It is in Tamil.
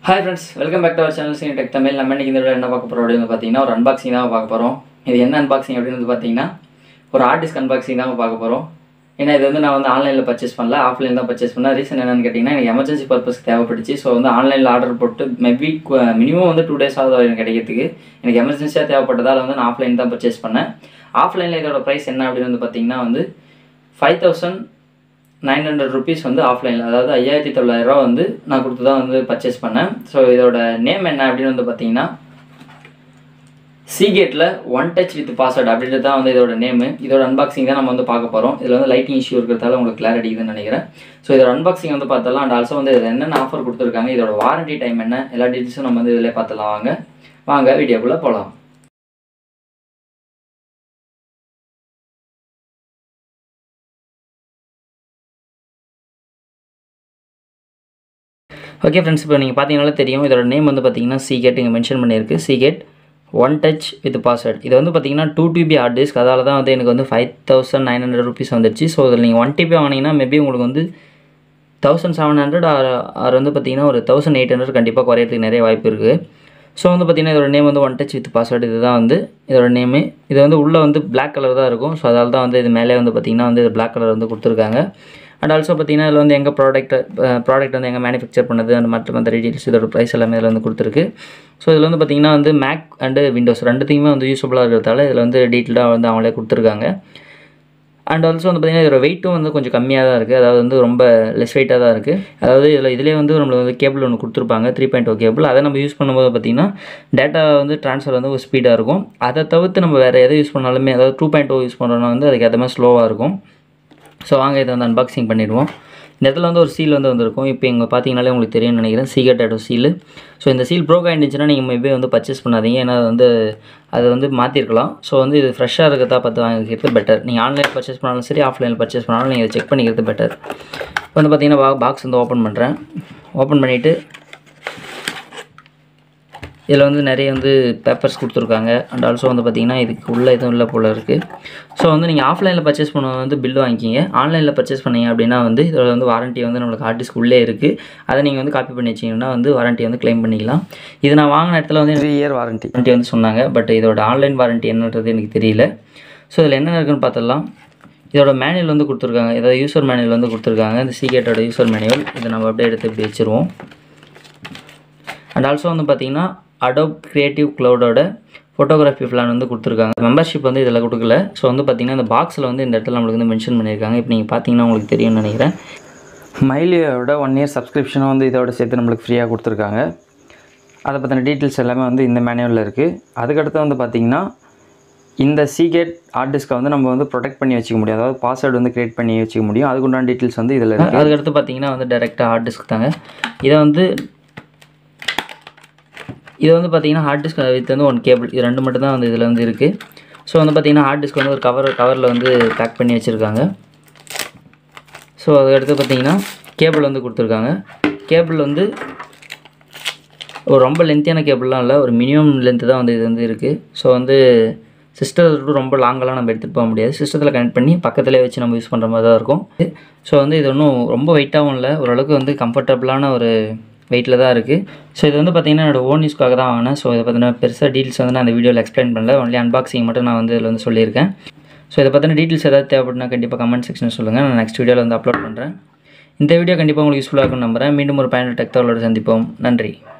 hi friends welcome back to our channel Seeni Tech Tamil நம்ம இன்னைக்கு இந்த வீடியோ என்ன பார்க்க போகிறோம் அப்படின்னு பார்த்தீங்கன்னா ஒரு அன்பாக்சிங் தான் பார்க்க போகிறோம் இது என்ன அன்பாக்சிங் அப்படின்னு வந்து பார்த்தீங்கன்னா ஒரு ஆர்டிஸ்ட் அன்பாக்சிங் தான் பார்க்க போகிறோம் ஏன்னா இது வந்து நான் வந்து ஆன்லைனில் பர்ச்சேஸ் பண்ணல ஆஃப்லைன் தான் பர்ச்சேஸ் பண்ணேன் ரீசன் என்னன்னு கேட்டிங்கன்னா எனக்கு எமர்ஜென்சி பர்பஸ்க்கு தேவைப்பட்டுச்சு ஸோ வந்து ஆன்லைனில் ஆர்டர் போட்டு மேபி மினிமம் வந்து டூ டேஸ் ஆகுது எனக்கு கிடைக்கிறதுக்கு எனக்கு எமர்ஜென்சியாக தேவைப்பட்டதால் வந்து நான் ஆஃப்லைன் தான் பர்ச்சேஸ் பண்ணேன் ஆஃப்லைனில் இதோட ப்ரைஸ் என்ன அப்படின்னு வந்து பார்த்தீங்கன்னா வந்து five thousand nine hundred rupees வந்து ஆஃப்லைனில் அதாவது ஐயாயிரத்தி தொள்ளாயிரரூவா வந்து நான் கொடுத்து தான் வந்து பர்ச்சேஸ் பண்ணேன் ஸோ இதோட நேம் என்ன அப்படின்னு வந்து பார்த்தீங்கன்னா சீகேட்டில் ஒன் டச் வித் பாஸ்வேர்ட் அப்படின்றது தான் வந்து இதோட நேமு இதோட அன்பாக்சிங் தான் நம்ம வந்து பார்க்க போகிறோம் இதில் வந்து லைட்டிங் இஷ்யூ இருக்கிறதால உங்களுக்கு கிளாரிட்டி இதுன்னு நினைக்கிறேன் ஸோ இதோட அன்பாக்சிங் வந்து பார்த்தலாம் அண்ட் ஆல்சோ வந்து இதில் என்னென்ன ஆஃபர் கொடுத்துருக்காங்க இதோட வாரண்டி டைம் என்ன எல்லா டீட்டெயில்ஸும் நம்ம வந்து இதில் பார்த்துலாம் வாங்க வாங்க வீடியோக்குள்ளே போகலாம் ஓகே ஃப்ரெண்ட்ஸ் இப்போ நீங்கள் பார்த்தீங்கனாலே தெரியும் இதோட நேம் வந்து பார்த்தீங்கன்னா சீகேட் இங்கே மென்ஷன் பண்ணியிருக்கு Seagate one touch with password இது வந்து பார்த்தீங்கன்னா டூ டிபி ஹார்ட் டிஸ்க் அதால் தான் வந்து எனக்கு வந்து five thousand nine hundred rupees வந்துடுச்சு ஸோ இதில் நீங்கள் ஒன் டிபி வாங்கினீங்கன்னா மேபி உங்களுக்கு வந்து thousand seven hundred or or வந்து பார்த்தீங்கன்னா ஒரு தௌசண்ட் எயிட் ஹண்ட்ரட் கண்டிப்பாக குறையிறதுக்கு நிறைய வாய்ப்பு இருக்குது ஸோ வந்து பார்த்தீங்கன்னா இதோட நேம் வந்து ஒன் டச் வித் பாஸ்வேர்டு இதுதான் வந்து இதோட நேமு இது வந்து உள்ளே வந்து பிளாக் கலர் தான் இருக்கும் ஸோ அதால் தான் வந்து இது மேலே வந்து பார்த்தீங்கன்னா வந்து இது பிளாக் கலர் வந்து கொடுத்துருக்காங்க அண்ட் ஆல்சோ பார்த்தீங்கன்னா இதில் வந்து எங்கள் ப்ராடக்ட் ப்ராடக்ட் வந்து எங்கே மேனுஃபேக்சர் பண்ணது அந்த மற்ற மற்ற டீட்டெயில்ஸ் இதோட ப்ரைஸ் எல்லாமே இதில் வந்து கொடுத்துருக்கு ஸோ இதில் வந்து பார்த்தீங்கன்னா வந்து மேக் அண்டு விண்டோஸ் ரெண்டுத்தையுமே வந்து யூஸ்ஃபுல்லாக இருக்கிறதால இதில் வந்து டீட்டெயிலாக வந்து அவங்களே கொடுத்துருக்காங்க அண்ட் ஆல்சோ வந்து பார்த்திங்கன்னா இதோட வெயிட்டும் வந்து கொஞ்சம் கம்மியாக தான் இருக்குது அதாவது வந்து ரொம்ப லெஸ் வெயிட்டாக தான் இருக்குது அதாவது இதில் இதிலே வந்து நம்மளுக்கு வந்து கேபிள் ஒன்று கொடுத்துருப்பாங்க த்ரீ பாயிண்ட் ஓ கேபிள் அதை நம்ம யூஸ் பண்ணும்போது பார்த்திங்கன்னா டேட்டா வந்து ட்ரான்ஸ்ஃபர் வந்து ஒரு ஸ்பீடாக இருக்கும் அதை தவிர்த்து நம்ம வேறு எதை யூஸ் பண்ணாலுமே அதாவது டூ பாயிண்ட் ஓ யூஸ் பண்ணுறோன்னா வந்து அதுக்கு ஏற்ற மாதிரி ஸ்லோவாக இருக்கும் ஸோ வாங்க இதை வந்து அன்பாக்சிங் பண்ணிடுவோம் இந்த இடத்துல வந்து ஒரு சீல் வந்து வந்திருக்கும் இப்போ இங்கே பார்த்தீங்கனாலே உங்களுக்கு தெரியும்னு நினைக்கிறேன் சீகட் ஆட்டோ சீல் ஸோ இந்த சீல் ப்ரோக் ஆகிடுச்சுன்னா நீங்கள் மேபி வந்து பர்ச்சேஸ் பண்ணாதீங்க ஏன்னா அது வந்து அதை வந்து மாற்றிருக்கலாம் ஸோ வந்து இது ஃப்ரெஷ்ஷாக இருக்கிறதா பார்த்து வாங்கிக்கிறது பெட்டர் நீங்கள் ஆன்லைன் பர்ச்சேஸ் பண்ணாலும் சரி ஆஃப்லைனில் பர்ச்சேஸ் பண்ணாலும் நீங்கள் இதை செக் பண்ணிக்கிறது பெட்டர் இப்போ வந்து பார்த்தீங்கன்னா பாக்ஸ் வந்து ஓப்பன் பண்ணுறேன் ஓப்பன் பண்ணிவிட்டு இதில் வந்து நிறைய வந்து பேப்பர்ஸ் கொடுத்துருக்காங்க அண்ட் ஆல்சோ வந்து பார்த்திங்கன்னா இதுக்கு உள்ளே எதுவும் இல்லை போல் இருக்குது ஸோ வந்து நீங்கள் ஆஃப்லைனில் பர்ச்சேஸ் பண்ண வந்து பில் வாங்கிக்கிங்க ஆன்லைனில் பர்ச்சேஸ் பண்ணீங்க அப்படின்னா வந்து இதில் வந்து வாரண்ட்டி வந்து நம்மளுக்கு ஹார்ட் உள்ளே இருக்குது அதை நீங்கள் வந்து காப்பி பண்ணி வச்சிங்கன்னா வந்து வாரண்ட்டி வந்து க்ளைம் பண்ணிக்கலாம் இது நான் வாங்கின இடத்துல வந்து த்ரீ இயர் வாரண்ட்டி வாரண்ட்டி வந்து சொன்னாங்க பட் இதோட ஆன்லைன் வாரண்ட்டி என்னன்றது எனக்கு தெரியல ஸோ இதில் என்னென்ன இருக்குன்னு பார்த்துடலாம் இதோட மேனுவல் வந்து கொடுத்துருக்காங்க ஏதாவது யூசர் மேனுவல் வந்து கொடுத்துருக்காங்க இந்த சீகேட்டோட யூசர் மேனுவல் இதை நம்ம அப்படியே எடுத்து இப்படி வச்சுருவோம் அண்ட் ஆல்சோ வந்து பார்த்திங்கன்னா அடோப் க்ரியேட்டிவ் க்ளவுடோட ஃபோட்டோகிராஃபி பிளான் வந்து கொடுத்துருக்காங்க மெம்பர்ஷிப் வந்து இதில் கொடுக்கல ஸோ வந்து பார்த்திங்கன்னா இந்த பாக்ஸில் வந்து இந்த இடத்துல நம்மளுக்கு வந்து மென்ஷன் பண்ணியிருக்காங்க இப்போ நீங்கள் பார்த்தீங்கன்னா உங்களுக்கு தெரியும்னு நினைக்கிறேன் மைலியோட ஒன் இயர் சப்ஸ்கிரிப்ஷனும் வந்து இதோட சேர்த்து நம்மளுக்கு ஃப்ரீயாக கொடுத்துருக்காங்க அதை பற்றின டீட்டெயில்ஸ் எல்லாமே வந்து இந்த மேனுவலில் இருக்குது அதுக்கடுத்து வந்து பார்த்திங்கன்னா இந்த சீகேட் ஹார்ட் டிஸ்க்கை வந்து நம்ம வந்து ப்ரொடெக்ட் பண்ணி வச்சுக்க முடியும் அதாவது பாஸ்வேர்டு வந்து க்ரியேட் பண்ணி வச்சுக்க முடியும் அதுக்குண்டான டீட்டெயில்ஸ் வந்து இதில் இருக்குது அதுக்கடுத்து பார்த்தீங்கன்னா வந்து டேரெக்டாக ஹார்ட் டிஸ்க் தாங்க இதை வந்து இது வந்து பார்த்தீங்கன்னா ஹார்ட் டிஸ்க் வித் வந்து ஒன் கேபிள் இது ரெண்டு மட்டும் தான் வந்து இதில் வந்து இருக்குது ஸோ வந்து பார்த்தீங்கன்னா ஹார்ட் டிஸ்க் வந்து ஒரு கவர் கவரில் வந்து பேக் பண்ணி வச்சுருக்காங்க ஸோ அதுக்கடுத்து பார்த்தீங்கன்னா கேபிள் வந்து கொடுத்துருக்காங்க கேபிள் வந்து ஒரு ரொம்ப லென்த்தியான கேபிள்லாம் இல்லை ஒரு மினிமம் லென்த்து தான் வந்து இது வந்து இருக்குது ஸோ வந்து சிஸ்டத்தில் ரொம்ப லாங்கெல்லாம் நம்ம எடுத்துகிட்டு போக முடியாது சிஸ்டத்தில் கனெக்ட் பண்ணி பக்கத்துலேயே வச்சு நம்ம யூஸ் பண்ணுற மாதிரி தான் இருக்கும் ஸோ வந்து இது ஒன்றும் ரொம்ப வெயிட்டாகவும் இல்லை ஓரளவுக்கு வந்து கம்ஃபர்டபுளான ஒரு வெயிட்டில் தான் இருக்குது ஸோ இது வந்து பார்த்திங்கன்னா என்னோடய ஓன் யூஸ்க்காக தான் வாங்கினேன் ஸோ இதை பற்றின பெருசாக டீட்டெயில்ஸ் வந்து நான் அந்த வீடியோவில் எக்ஸ்பிளைன் பண்ணல ஒன்லி அன்பாக்சிங் மட்டும் நான் வந்து இதில் வந்து சொல்லியிருக்கேன் ஸோ இதை பற்றின டீட்டெயில்ஸ் ஏதாவது தேவைப்படுனா கண்டிப்பாக கமெண்ட் செக்ஷன் சொல்லுங்கள் நான் நெக்ஸ்ட் வீடியோவில் வந்து அப்லோட் பண்ணுறேன் இந்த வீடியோ கண்டிப்பாக உங்களுக்கு யூஸ்ஃபுல்லாக இருக்கும்னு நம்புகிறேன் மீண்டும் ஒரு பயனுள்ள டெக்தவலோடு சந்திப்போம் நன்றி